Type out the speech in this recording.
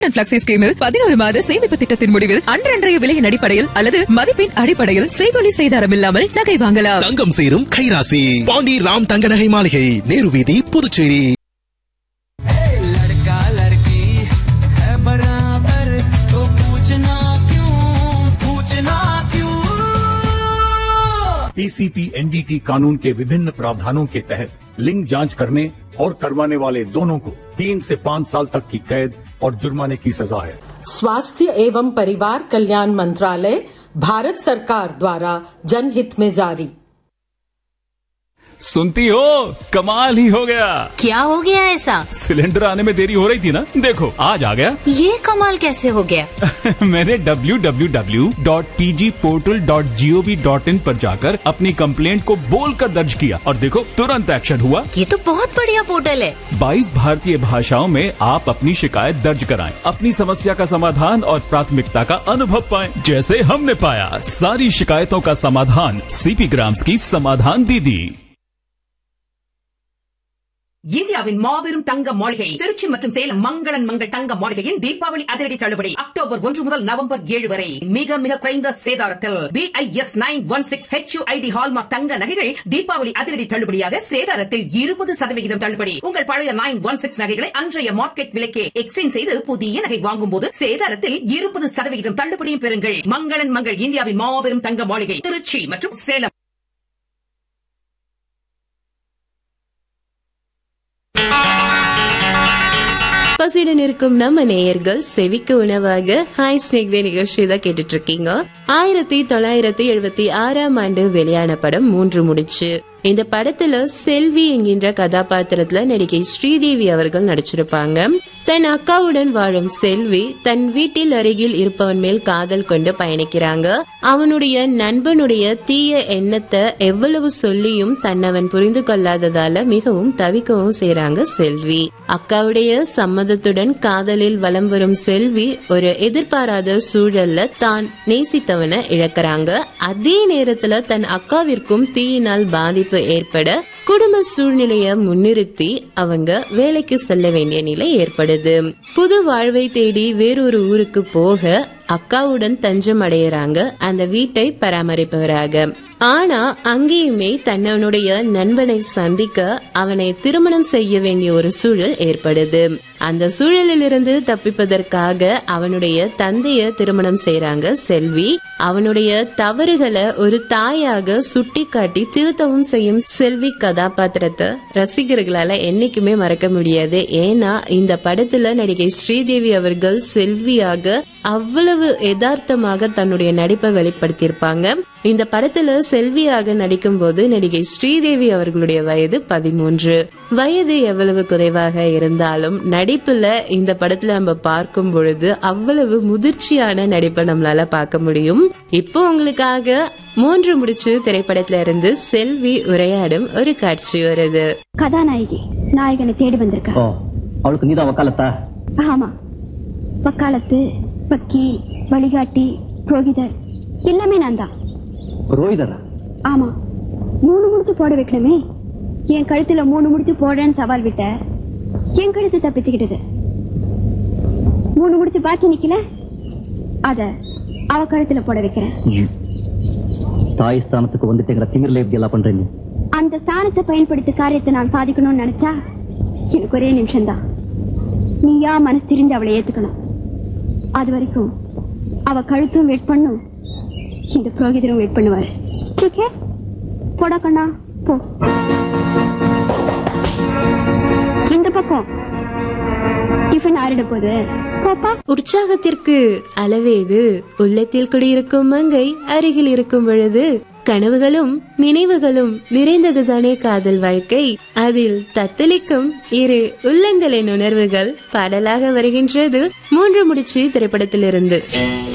flexi ஸ்கீமில் பதினோரு மாத சேமிப்பு திட்டத்தின் முடிவில் அன்றன்றைய விலையின் அடிப்படையில் அல்லது மதிப்பின் அடிப்படையில் செய்கொலி செய்தாரம் இல்லாமல் நகை வாங்கலாம் தங்கம் சேரும் கைராசி பாண்டி ராம் தங்க நகை மாளிகை நேரு வீதி புதுச்சேரி लड़का लड़की है बराबर तो पूछना क्यों पूछना क्यों पीसीपी एनडीटी कानून के विभिन्न प्रावधानों के तहत लिंग जांच करने और करवाने वाले दोनों को तीन से पाँच साल तक की कैद और जुर्माने की सजा है स्वास्थ्य एवं परिवार कल्याण मंत्रालय भारत सरकार द्वारा जनहित में जारी सुनती हो कमाल ही हो गया क्या हो गया ऐसा सिलेंडर आने में देरी हो रही थी ना देखो आज आ गया ये कमाल कैसे हो गया मैंने www.pgportal.gov.in पर जाकर अपनी कंप्लेंट को बोलकर दर्ज किया और देखो तुरंत एक्शन हुआ ये तो बहुत बढ़िया पोर्टल है 22 भारतीय भाषाओं में आप अपनी शिकायत दर्ज कराएं, अपनी समस्या का समाधान और प्राथमिकता का अनुभव पाएं, जैसे हमने पाया सारी शिकायतों का समाधान सीपी ग्राम्स की समाधान दीदी இந்தியாவின் மாபெரும் தங்க மாளிகை திருச்சி மற்றும் சேலம் மங்களன் மங்கள் தங்க மாளிகையின் தீபாவளி அதிரடி தள்ளுபடி அக்டோபர் ஒன்று முதல் நவம்பர் ஏழு வரை மிக மிக குறைந்த சேதாரத்தில் BIS nine one six HUID hallmark தங்க நகைகள் தீபாவளி அதிரடி தள்ளுபடியாக சேதாரத்தில் இருபது சதவிகிதம் தள்ளுபடி உங்கள் பழைய நைன் ஒன் சிக்ஸ் நகைகளை அன்றைய மார்க்கெட் விலைக்கே எக்ஸ்சேஞ்ச் செய்து புதிய நகை வாங்கும் போது சேதாரத்தில் இருபது சதவிகிதம் தள்ளுபடியும் பெறுங்கள் மங்களன் மங்கள் இந்தியாவின் மாபெரும் தங்க மாளிகை திருச்சி மற்றும் சேலம் பசியுடன் இருக்கும் நம்ம நேயர்கள் செவிக்கு உணவாக ஹாய் ஸ்னேக் நிகழ்ச்சி தான் கேட்டுட்டு இருக்கீங்க ஆயிரத்தி தொள்ளாயிரத்தி எழுபத்தி ஆறாம் ஆண்டு வெளியான படம் மூன்று முடிச்சு இந்த படத்துல செல்வி என்கின்ற கதாபாத்திரத்துல நடிகை ஸ்ரீதேவி அவர்கள் நடிச்சிருப்பாங்க தன் அக்காவுடன் வாழும் செல்வி தன் வீட்டில் அருகில் இருப்பவன் மேல் காதல் கொண்டு பயணிக்கிறாங்க அவனுடைய நண்பனுடைய தீய எண்ணத்தை எவ்வளவு சொல்லியும் தன்னவன் புரிந்து கொள்ளாததால மிகவும் தவிக்கவும் செய்றாங்க செல்வி அக்காவுடைய சம்மதத்துடன் காதலில் வலம் வரும் செல்வி ஒரு எதிர்பாராத சூழல்ல தான் நேசித்தவனை இழக்கிறாங்க அதே நேரத்துல தன் அக்காவிற்கும் தீயினால் பாதிப்பு ஏற்பட குடும்ப சூழ்நிலைய முன்னிறுத்தி அவங்க வேலைக்கு செல்ல வேண்டிய நிலை ஏற்படுது புது வாழ்வை தேடி வேறொரு ஊருக்கு போக அக்காவுடன் தஞ்சம் அடையறாங்க அந்த வீட்டை பராமரிப்பவராக ஆனா அங்கேயுமே தன்னவனுடைய நண்பனை சந்திக்க அவனை திருமணம் செய்ய வேண்டிய ஒரு சூழல் ஏற்படுது அந்த சூழலிலிருந்து தப்பிப்பதற்காக அவனுடைய தந்தைய திருமணம் செய்றாங்க செல்வி அவனுடைய தவறுகளை ஒரு தாயாக சுட்டி காட்டி திருத்தவும் செய்யும் செல்வி கதாபாத்திரத்தை ரசிகர்களால என்னைக்குமே மறக்க முடியாது ஏன்னா இந்த படத்துல நடிகை ஸ்ரீதேவி அவர்கள் செல்வியாக அவ்வளவு யதார்த்தமாக தன்னுடைய நடிப்பை வெளிப்படுத்தியிருப்பாங்க இந்த படத்துல செல்வியாக நடிக்கும் போது நடிகை ஸ்ரீதேவி அவர்களுடைய வயது பதிமூன்று வயது எவ்வளவு குறைவாக இருந்தாலும் நடிப்புல இந்த படத்துல நம்ம பார்க்கும் பொழுது அவ்வளவு முதிர்ச்சியான நடிப்பை நம்மளால பார்க்க முடியும் இப்போ உங்களுக்காக மூன்று முடிச்சு திரைப்படத்துல இருந்து செல்வி உரையாடும் ஒரு காட்சி வருது கதாநாயகி நாயகனை தேடி வந்திருக்கா ஓ அவளுக்கு நீதான் வக்காலத்தா ஆமா வக்காலத்து வக்கீல் வழிகாட்டி புரோகிதர் எல்லாமே நான் தான் ரோஹிதரா ஆமா மூணு முடிச்சு போட வைக்கணுமே என் கழுத்துல மூணு முடிச்சு போடுறேன்னு சவால் விட்ட என் கழுத்து தப்பிச்சுக்கிட்டது மூணு முடிச்சு பாக்கி நிக்கல அத அவ கழுத்துல போட வைக்கிறேன் தாய் ஸ்தானத்துக்கு வந்துட்டேங்கிற திமிரில் எப்படி எல்லாம் பண்றீங்க அந்த ஸ்தானத்தை பயன்படுத்தி காரியத்தை நான் சாதிக்கணும்னு நினைச்சா எனக்கு ஒரே நிமிஷம்தான் நீயா மனசு திரிந்து அவளை ஏத்துக்கணும் அது வரைக்கும் அவ கழுத்தும் வெயிட் பண்ணும் இந்த புரோகிதரும் வெயிட் பண்ணுவாரு ஓகே போடா கண்ணா போ இந்த பக்கம் டிஃபன் ஆறிட போகுது போப்பா உற்சாகத்திற்கு அளவேது உள்ளத்தில் குடியிருக்கும் மங்கை அருகில் இருக்கும் பொழுது கனவுகளும் நினைவுகளும் நிறைந்ததுதானே காதல் வாழ்க்கை அதில் தத்தளிக்கும் இரு உள்ளங்களின் உணர்வுகள் பாடலாக வருகின்றது மூன்று முடிச்சு திரைப்படத்திலிருந்து